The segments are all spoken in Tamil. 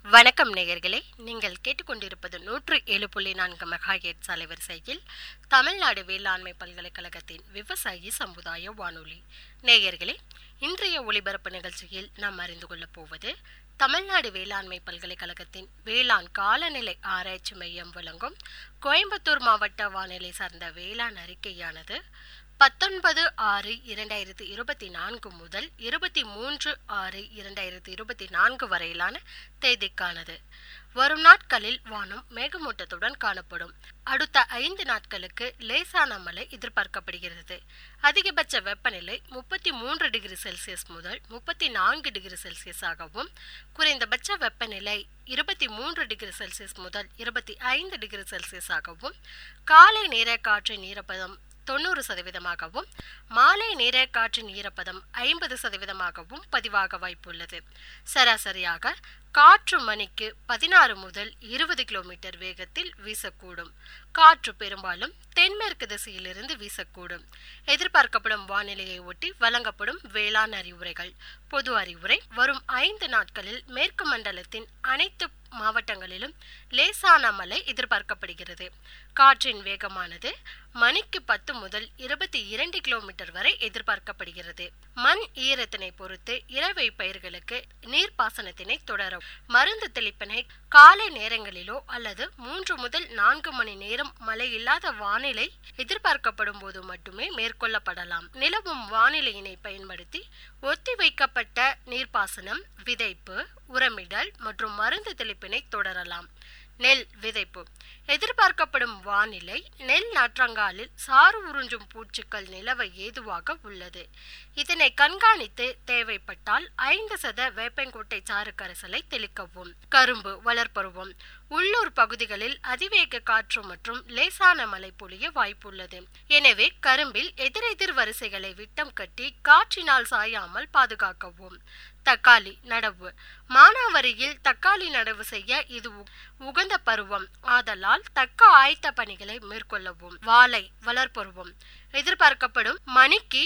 வணக்கம் நேயர்களே நீங்கள் கேட்டுக்கொண்டிருப்பது நூற்று ஏழு புள்ளி நான்கு மெகாஹெட்ஸ் அலைவரிசையில் தமிழ்நாடு வேளாண்மை பல்கலைக்கழகத்தின் விவசாயி சமுதாய வானொலி நேயர்களே இன்றைய ஒளிபரப்பு நிகழ்ச்சியில் நாம் அறிந்து கொள்ளப் போவது தமிழ்நாடு வேளாண்மை பல்கலைக்கழகத்தின் வேளாண் காலநிலை ஆராய்ச்சி மையம் வழங்கும் கோயம்புத்தூர் மாவட்ட வானிலை சார்ந்த வேளாண் அறிக்கையானது பத்தொன்பது ஆறு இரண்டாயிரத்தி இருபத்தி நான்கு முதல் இருபத்தி மூன்று ஆறு இரண்டாயிரத்தி இருபத்தி நான்கு வரையிலான தேதிக்கானது வரும் நாட்களில் வானம் மேகமூட்டத்துடன் காணப்படும் அடுத்த ஐந்து நாட்களுக்கு லேசான மழை எதிர்பார்க்கப்படுகிறது அதிகபட்ச வெப்பநிலை முப்பத்தி மூன்று டிகிரி செல்சியஸ் முதல் முப்பத்தி நான்கு டிகிரி செல்சியஸாகவும் குறைந்தபட்ச வெப்பநிலை இருபத்தி மூன்று டிகிரி செல்சியஸ் முதல் இருபத்தி ஐந்து டிகிரி செல்சியஸாகவும் காலை நேர காற்றின் ஈரப்பதம் தொண்ணூறு சதவீதமாகவும் மாலை நேர காற்றின் ஈரப்பதம் ஐம்பது சதவீதமாகவும் பதிவாக வாய்ப்புள்ளது சராசரியாக காற்று மணிக்கு பதினாறு முதல் இருபது கிலோமீட்டர் வேகத்தில் வீசக்கூடும் காற்று பெரும்பாலும் தென்மேற்கு திசையிலிருந்து வீசக்கூடும் எதிர்பார்க்கப்படும் வானிலையை ஒட்டி வழங்கப்படும் வேளாண் அறிவுரைகள் பொது அறிவுரை வரும் ஐந்து நாட்களில் மேற்கு மண்டலத்தின் அனைத்து மாவட்டங்களிலும் லேசான மழை எதிர்பார்க்கப்படுகிறது காற்றின் வேகமானது மணிக்கு பத்து முதல் இருபத்தி இரண்டு கிலோமீட்டர் வரை எதிர்பார்க்கப்படுகிறது மண் ஈரத்தினை பொறுத்து இரவை பயிர்களுக்கு நீர்ப்பாசனத்தினை தொடரும் மருந்து தெளிப்பினை காலை நேரங்களிலோ அல்லது மூன்று முதல் நான்கு மணி நேரம் மழை இல்லாத வானிலை எதிர்பார்க்கப்படும் போது மட்டுமே மேற்கொள்ளப்படலாம் நிலவும் வானிலையினை பயன்படுத்தி ஒத்திவைக்கப்பட்ட நீர்ப்பாசனம் விதைப்பு உரமிடல் மற்றும் மருந்து தெளிப்பினை தொடரலாம் நெல் விதைப்பு எதிர்பார்க்கப்படும் வானிலை நெல் நாற்றங்காலில் சாறு உறிஞ்சும் பூச்சிகள் நிலவ ஏதுவாக உள்ளது இதனை கண்காணித்து தேவைப்பட்டால் ஐந்து சத வேப்பங்கோட்டை சாறு கரைசலை தெளிக்கவும் கரும்பு வளர்ப்பருவம் உள்ளூர் பகுதிகளில் அதிவேக காற்று மற்றும் லேசான மழை பொழிய வாய்ப்புள்ளது எனவே கரும்பில் எதிரெதிர் வரிசைகளை விட்டம் கட்டி காற்றினால் சாயாமல் பாதுகாக்கவும் தக்காளி நடவு மானாவரியில் தக்காளி நடவு செய்ய இது உகந்த பருவம் ஆதலால் தக்க ஆயத்த பணிகளை மேற்கொள்ளவும் வாழை வளர்ப்பருவம் எதிர்பார்க்கப்படும் மணிக்கு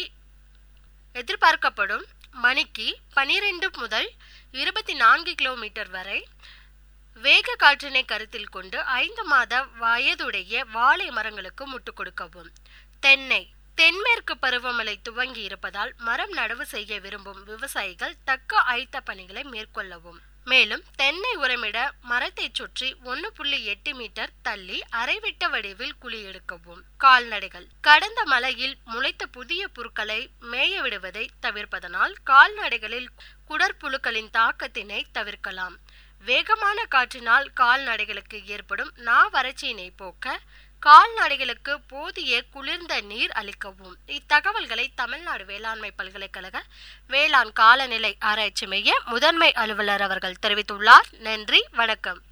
எதிர்பார்க்கப்படும் மணிக்கு பனிரெண்டு முதல் இருபத்தி நான்கு கிலோமீட்டர் வரை வேக காற்றினை கருத்தில் கொண்டு ஐந்து மாத வயதுடைய வாழை மரங்களுக்கு முட்டு கொடுக்கவும் தென்னை தென்மேற்கு பருவமழை துவங்கி இருப்பதால் மரம் நடவு செய்ய விரும்பும் விவசாயிகள் தக்க ஆயத்த பணிகளை மேற்கொள்ளவும் மேலும் தென்னை உரமிட மரத்தை சுற்றி ஒன்னு புள்ளி எட்டு மீட்டர் தள்ளி அரைவிட்ட வடிவில் குழி எடுக்கவும் கால்நடைகள் கடந்த மழையில் முளைத்த புதிய புற்களை மேய விடுவதை தவிர்ப்பதனால் கால்நடைகளில் குடற்புழுக்களின் தாக்கத்தினை தவிர்க்கலாம் வேகமான காற்றினால் கால்நடைகளுக்கு ஏற்படும் நா வறட்சியினை போக்க கால்நடைகளுக்கு போதிய குளிர்ந்த நீர் அளிக்கவும் இத்தகவல்களை தமிழ்நாடு வேளாண்மை பல்கலைக்கழக வேளாண் காலநிலை ஆராய்ச்சி மைய முதன்மை அலுவலர் அவர்கள் தெரிவித்துள்ளார் நன்றி வணக்கம்